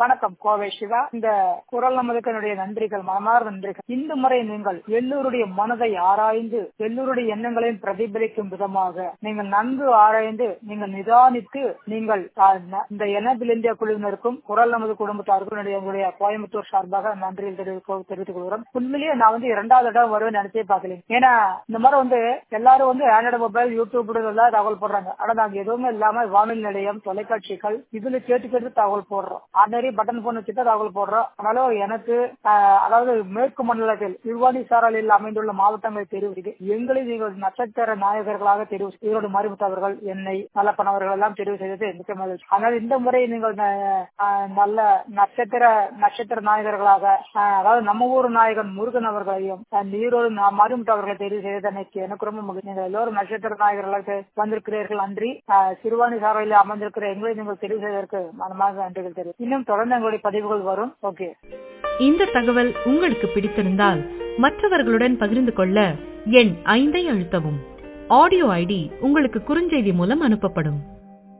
வணக்கம் கோவை சிவா இந்த குரல் நமதுக்கனுடைய நன்றிகள் மனமார் நன்றிகள் இந்த முறை நீங்கள் எல்லோருடைய மனதை ஆராய்ந்து எல்லோருடைய எண்ணங்களையும் பிரதிபலிக்கும் விதமாக நீங்கள் நன்கு ஆராய்ந்து நீங்கள் நிதானித்து நீங்கள் இந்த எனபில் இந்தியா குழுவினருக்கும் குரல் நமது குடும்பத்தாருக்கும் எங்களுடைய கோயம்புத்தூர் சார்பாக நன்றிகள் தெரிவித்துக் கொள்கிறோம் உண்மையிலேயே நான் வந்து இரண்டாவது இடம் வருவேன் நினைச்சே பார்க்கல ஏன்னா இந்த மாதிரி வந்து எல்லாரும் வந்து ஆண்ட்ராய்டு மொபைல் யூடியூப் எல்லாம் தகவல் போடுறாங்க ஆனா நாங்க எதுவுமே இல்லாம வானொலி நிலையம் தொலைக்காட்சிகள் இதுல கேட்டு கேட்டு தகவல் போடுறோம் ஆர்டினரி பட்டன் போன் வச்சுட்டு தகவல் போடுறோம் ஆனாலும் எனக்கு அதாவது மேற்கு மண்டலத்தில் யுவானி சாரலில் அமைந்துள்ள மாவட்டங்களை தெரிவு செய்து எங்களை நீங்கள் நட்சத்திர நாயகர்களாக தெரிவு ஈரோடு மாரிமுத்து அவர்கள் என்னை நல்லப்பன் அவர்கள் எல்லாம் தெரிவு செய்தது மிக்க மகிழ்ச்சி ஆனால் இந்த முறை நீங்கள் நல்ல நட்சத்திர நட்சத்திர நாயகர்களாக அதாவது நம்ம ஊர் நாயகன் முருகன் அவர்களையும் ஈரோடு மாரிமுத்து அவர்களை தெரிவு செய்தது எனக்கு எனக்கு ரொம்ப மகிழ்ச்சி நீங்கள் எல்லோரும் நட்சத்திர நாயகர்களாக வந்திருக்கிறீர்கள் நன்றி சிறுவாணி சாரலில் அமர்ந்திருக்கிற எங்களை நீங்கள் தெரிவு செய்வதற்கு மனமாக நன்றிகள் தெரியும் இன்னும் தொடர்ந்து எங்களுடைய பதிவுகள் வரும் ஓகே இந்த தகவல் உங்களுக்கு பிடித்திருந்தால் மற்றவர்களுடன் பகிர்ந்து கொள்ள எண் ஐந்தை அழுத்தவும் ஆடியோ ஐடி உங்களுக்கு குறுஞ்செய்தி மூலம் அனுப்பப்படும்